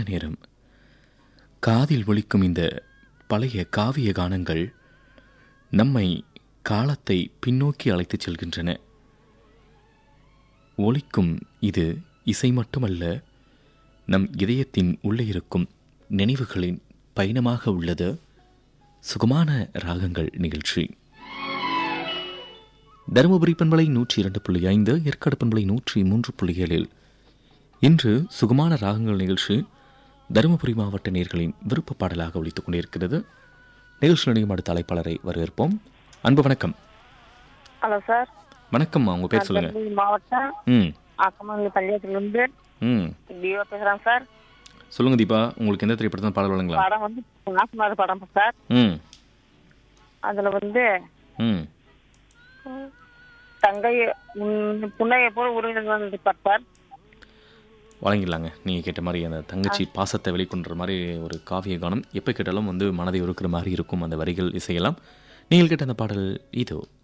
நேரம் காதில் ஒலிக்கும் இந்த பழைய காவிய கானங்கள் நம்மை காலத்தை பின்னோக்கி அழைத்துச் செல்கின்றன ஒலிக்கும் இது இசை மட்டுமல்ல நம் இதயத்தின் உள்ளே இருக்கும் நினைவுகளின் பயணமாக உள்ளது சுகமான ராகங்கள் நிகழ்ச்சி தருமபுரி பண்பலை நூற்றி இரண்டு புள்ளி ஐந்து ஏற்காடு பண்பலை நூற்றி மூன்று புள்ளி ஏழில் இன்று சுகமான ராகங்கள் நிகழ்ச்சி தருமபுரி மாவட்ட நேர்களின் விருப்ப பாடலாக ஒலித்துக் கொண்டிருக்கிறது நிகழ்ச்சி நிலையம் அடுத்த அழைப்பாளரை வரவேற்போம் அன்பு வணக்கம் ஹலோ சார் வணக்கம்மா உங்க பேர் சொல்லுங்க தர்மபுரி மாவட்டம் ம் ஆக்கமங்கி பள்ளியத்திலிருந்து ம் டிஓ பேசுறேன் சார் சொல்லுங்க தீபா உங்களுக்கு எந்த திரைப்படத்தில் பாடல் வழங்கலாம் படம் வந்து நாசமாத படம் சார் ம் அதுல வந்து ம் தங்கை உன் புன்னையை போல் உருவினர் இருப்பார் சார் வழங்கிடலாங்க நீங்கள் கேட்ட மாதிரி அந்த தங்கச்சி பாசத்தை வெளிக்கொண்டுற மாதிரி ஒரு காவிய கானம் எப்போ கேட்டாலும் வந்து மனதை உருக்குற மாதிரி இருக்கும் அந்த வரிகள் இசையெல்லாம் நீங்கள் கேட்ட அந்த பாடல் இதோ